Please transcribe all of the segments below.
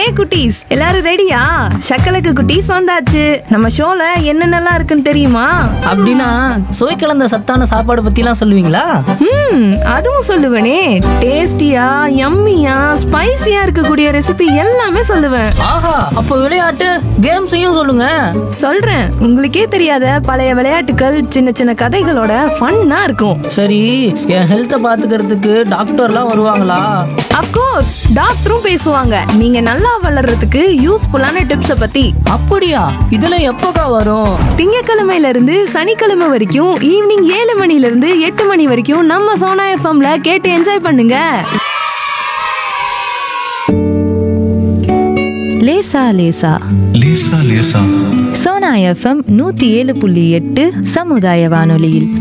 குட்டீஸ் எல்லாரும் ரெடியா சக்கலக்கு குட்டீஸ் வந்தாச்சு நம்ம ஷோல என்னென்னலாம் இருக்குன்னு தெரியுமா அப்படின்னா சுவை கலந்த சத்தான சாப்பாடு பத்திலாம் சொல்லுவீங்களா ம் அதுவும் சொல்லுவேனே டேஸ்டியா யம்மியா ஸ்பைசியா இருக்கக்கூடிய ரெசிபி எல்லாமே சொல்லுவேன் ஆஹா அப்போ விளையாட்டு கேம்ஸையும் சொல்லுங்க சொல்றேன் உங்களுக்கே தெரியாத பழைய விளையாட்டுகள் சின்ன சின்ன கதைகளோட ஃபன்னா இருக்கும் சரி என் ஹெல்த்தை பாத்துக்கிறதுக்கு டாக்டர்லாம் வருவாங்களா அப்கோர்ஸ் டாக்டரும் பேசுவாங்க நீங்க நல்லா வளர்றதுக்கு யூஸ்ஃபுல்லான டிப்ஸ பத்தி அப்படியா இதெல்லாம் எப்போக்கா வரும் திங்கக்கிழமையில இருந்து சனிக்கிழமை வரைக்கும் ஈவினிங் ஏழு மணில இருந்து எட்டு மணி வரைக்கும் நம்ம சோனா எஃப்எம்ல கேட்டு என்ஜாய் பண்ணுங்க லேசா லேசா லேசா லேசா சோனா எஃப்எம் நூத்தி ஏழு புள்ளி எட்டு சமுதாய வானொலியில்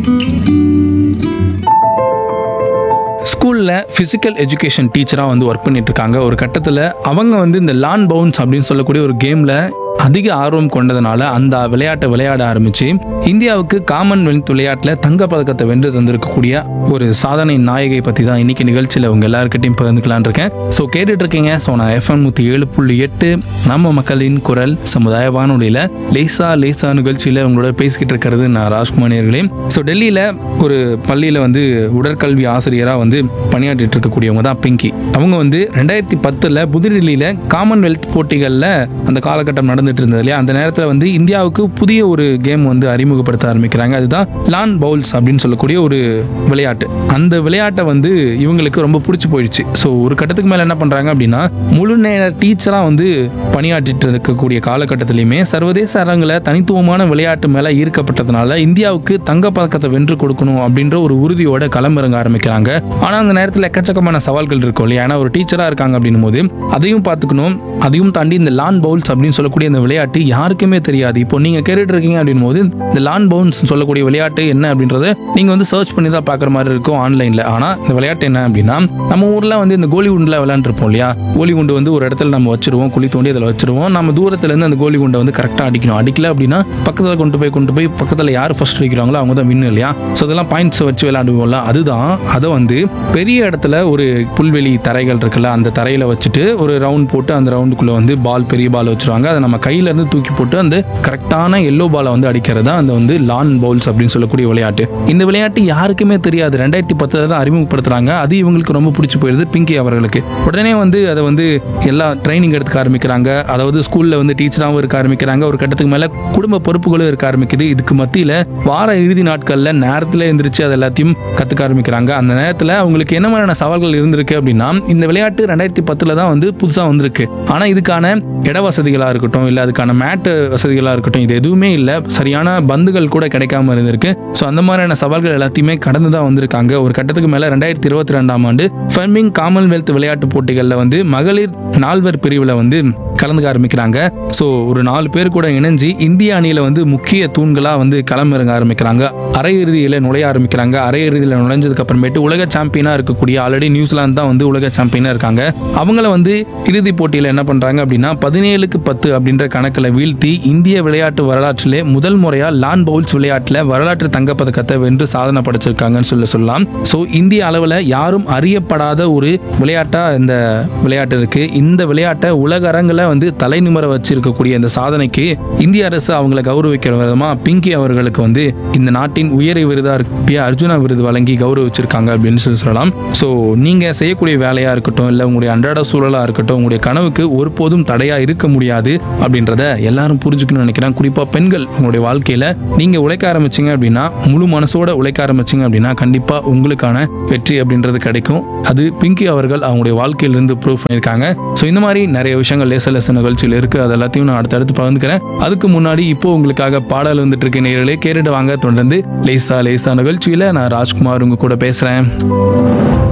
ஸ்கூலில் ஃபிசிக்கல் எஜுகேஷன் டீச்சராக வந்து ஒர்க் பண்ணிட்டு இருக்காங்க ஒரு கட்டத்தில் அவங்க வந்து இந்த லான் பவுன்ஸ் அப்படின்னு சொல்லக்கூடிய ஒரு கேமில் அதிக ஆர்வம் கொண்டதுனால அந்த விளையாட்டை விளையாட ஆரம்பிச்சு இந்தியாவுக்கு காமன்வெல்த் விளையாட்டில் தங்கப்பதக்கத்தை வென்று தந்திருக்கக்கூடிய ஒரு சாதனை நாயகை பற்றி தான் இன்னைக்கு நிகழ்ச்சியில் உங்க எல்லாருக்கிட்டையும் பகிர்ந்துக்கலான் இருக்கேன் ஸோ கேட்டுட்டு இருக்கீங்க ஸோ நான் எஃப்எம் நூற்றி ஏழு புள்ளி எட்டு நம்ம மக்களின் குரல் சமுதாய வானொலியில் லேசா லேசா நிகழ்ச்சியில் உங்களோட பேசிக்கிட்டு இருக்கிறது நான் ராஜ்குமாரியர்களே ஸோ டெல்லியில் ஒரு பள்ளியில் வந்து உடற்கல்வி ஆசிரியராக வந்து பணியாற்றிட்டு இருக்கக்கூடியவங்க தான் பிங்கி அவங்க வந்து ரெண்டாயிரத்தி பத்தில் புதுடில்லியில் காமன்வெல்த் போட்டிகளில் அந்த காலகட்டம் நடந்துட்டு இருந்தது இல்லையா அந்த நேரத்தில் வந்து இந்தியாவுக்கு புதிய ஒரு கேம் வந்து அறிமுகப்படுத்த ஆரம்பிக்கிறாங்க அதுதான் லான் பவுல்ஸ் அப்படின்னு சொல்லக்கூடிய ஒரு விளையாட்டு அந்த விளையாட்டை வந்து இவங்களுக்கு ரொம்ப பிடிச்சி போயிடுச்சு ஸோ ஒரு கட்டத்துக்கு மேலே என்ன பண்ணுறாங்க அப்படின்னா முழு நேர டீச்சராக வந்து பணியாற்றிட்டு இருக்கக்கூடிய காலகட்டத்திலையுமே சர்வதேச அரங்கில் தனித்துவமான விளையாட்டு மேலே ஈர்க்கப்பட்டதுனால இந்தியாவுக்கு தங்கப்பதக்கத்தை வென்று கொடுக்கணும் அப்படின்ற ஒரு உறுதியோட களமிறங்க ஆரம்பிக்கிறாங்க ஆனால் அந்த நேரத்தில் எக்கச்சக்கமான சவால்கள் இருக்கும் இல்லையா ஏன்னா ஒரு டீச்சராக இருக்காங்க அப்படின்னும் போது அதையும் பார்த்துக்கணும் அதையும் தாண்டி இந்த லான் பவுல்ஸ் அப்படின்னு சொல்லக்கூடிய இந்த விளையாட்டு யாருக்குமே தெரியாது இப்போ நீங்கள் கேட்டுட்டு இருக்கீங்க அப்படின்னும் போது இந்த லான் பவுன்ஸ் சொல்லக்கூடிய விளையாட்டு என்ன அப்படின்றத நீங்கள் வந்து சர்ச் பண்ணி தான் பார்க்குற மாதிரி இருக்கும் ஆன்லைனில் ஆனால் இந்த விளையாட்டு என்ன அப்படின்னா நம்ம ஊரில் வந்து இந்த கோலி குண்டில் விளையாண்டுருப்போம் இல்லையா கோலி குண்டு வந்து ஒரு இடத்துல நம்ம வச்சிருவோம் குழி தோண்டி அதில் வச்சிருவோம் நம்ம தூரத்துல இருந்து அந்த கோலி குண்டை வந்து கரெக்டாக அடிக்கணும் அடிக்கல அப்படின்னா பக்கத்தில் கொண்டு போய் கொண்டு போய் பக்கத்தில் யார் ஃபர்ஸ்ட் அடிக்கிறாங்களோ அவங்க தான் வின்னு இல்லையா ஸோ அதெல்லாம் பாயிண்ட்ஸ் வச்சு விளையாடுவோம்ல அதுதான் அதை வந்து பெரிய இடத்துல ஒரு புல்வெளி தரைகள் இருக்குல்ல அந்த தரையில வச்சுட்டு ஒரு ரவுண்ட் போட்டு அந்த ரவுண்டுக்குள்ள வந்து பால் பெரிய பால் வச்சிருவாங்க அதை நம்ம கையில இருந்து தூக்கி போட்டு அந்த கரெக்டான எல்லோ பாலை வந்து அடிக்கிறது தான் அந்த வந்து லான் பவுல்ஸ் அப்படின்னு சொல்லக்கூடிய விளையாட்டு இந்த விளையாட்டு யாருக்குமே தெரியாது ரெண்டாயிரத்தி பத்துல தான் அறிமுகப்படுத்துறாங்க அது இவங்களுக்கு ரொம்ப பிடிச்சி போயிருது பிங்கி அவர்களுக்கு உடனே வந்து அதை வந்து எல்லா ட்ரைனிங் எடுக்க ஆரம்பிக்கிறாங்க அதாவது ஸ்கூல்ல வந்து டீச்சராகவும் இருக்க ஆரம்பிக்கிறாங்க ஒரு கட்டத்துக்கு மேல குடும்ப பொறுப்புகளும் இருக்க ஆரம்பிக்குது இதுக்கு மத்தியில வார இறுதி நாட்கள்ல நேரத்துல எந்திரிச்சு அது எல்லாத்தையும் கத்துக்க ஆரம்பிக்கிறாங்க அந்த நேரத்துல அவங்களுக்கு என்ன மாதிரியான சவால்கள் இருந்திருக்கு அப்படின்னா இந்த விளையாட்டு ரெண்டாயிரத்தி பத்துல தான் வந்து புதுசா வந்திருக்கு ஆனா இதுக்கான இட வசதிகளா இருக்கட்டும் இல்ல அதுக்கான மேட்டு வசதிகளா இருக்கட்டும் இது எதுவுமே இல்ல சரியான பந்துகள் கூட கிடைக்காம இருந்திருக்கு ஸோ அந்த மாதிரியான சவால்கள் எல்லாத்தையுமே கடந்து தான் வந்திருக்காங்க ஒரு கட்டத்துக்கு மேல ரெண்டாயிரத்தி இருபத்தி ரெண்டாம் ஆண்டு ஃபெர்மிங் காமன்வெல்த் விளையாட்டு போட்டிகளில் வந்து மகளிர் நால்வர் பிரிவில் வந்து கலந்துக்க ஆரம்பிக்கிறாங்க ஸோ ஒரு நாலு பேர் கூட இணைஞ்சு இந்திய அணியில வந்து முக்கிய தூண்களா வந்து களமிறங்க ஆரம்பிக்கிறாங்க அரையிறுதியில் நுழைய ஆரம்பிக்கிறாங்க அரையிறுதியில் நுழைஞ்சதுக்கு அப்புறமேட்டு உலக சாம்பியனா இருக்கக்கூடிய ஆல்ரெடி நியூசிலாந்து தான் வந்து உலக சாம்பியனா இருக்காங்க அவங்கள வந்து இறுதி போட்டியில் என்ன பண்றாங்க அப்படின்னா பதினேழுக்கு பத்து அப்படின்ற கணக்கில் வீழ்த்தி இந்திய விளையாட்டு வரலாற்றிலே முதல் முறையா லான் பவுல்ஸ் விளையாட்டில் வரலாற்று தங்கப்பதக்கத்தை வென்று சாதனை படைச்சிருக்காங்கன்னு சொல்ல சொல்லலாம் ஸோ இந்திய அளவில் யாரும் அறியப்படாத ஒரு விளையாட்டா இந்த விளையாட்டு இருக்கு இந்த விளையாட்டை உலக அரங்கில் வந்து தலைநிமிர வச்சிருக்கக்கூடிய இந்த சாதனைக்கு இந்திய அரசு அவங்களை கௌரவிக்கிற விதமா பிங்கி அவர்களுக்கு வந்து இந்த நாட்டின் உயரிய விருதா இருக்கக்கூடிய அர்ஜுனா விருது வழங்கி கௌரவிச்சிருக்காங்க அப்படின்னு சொல்லி சொல்லலாம் ஸோ நீங்க செய்யக்கூடிய வேலையா இருக்கட்டும் இல்லை உங்களுடைய அன்றாட சூழலா இருக்கட்டும் உங்களுடைய கனவுக்கு ஒருபோதும் தடையா இருக்க முடியாது அப்படின்றத எல்லாரும் புரிஞ்சுக்கணும்னு நினைக்கிறேன் குறிப்பா பெண்கள் உங்களுடைய வாழ்க்கையில நீங்க உழைக்க ஆரம்பிச்சீங்க அப்படின்னா முழு மனசோட உழைக்க ஆரம்பிச்சீங்க அப்படின்னா கண்டிப்பா உங்களுக்கான வெற்றி அப்படின்றது கிடைக்கும் அது பிங்கி அவர்கள் அவங்களுடைய வாழ்க்கையிலிருந்து ப்ரூவ் பண்ணியிருக்காங்க ஸோ இந்த மாதிரி நிறைய விஷயங்கள் லேச லேச நிகழ்ச்சியில் இருக்கு அது எல்லாத்தையும் நான் அடுத்தடுத்து பகிர்ந்துக்கிறேன் அதுக்கு முன்னாடி இப்போ உங்களுக்காக பாடல் வந்துட்டு இருக்க நேர்களே கேட்டுட்டு வாங்க தொடர்ந்து லேசா லேசா நிகழ்ச்சியில நான் ராஜ்குமார் உங்க கூட பேசுறேன்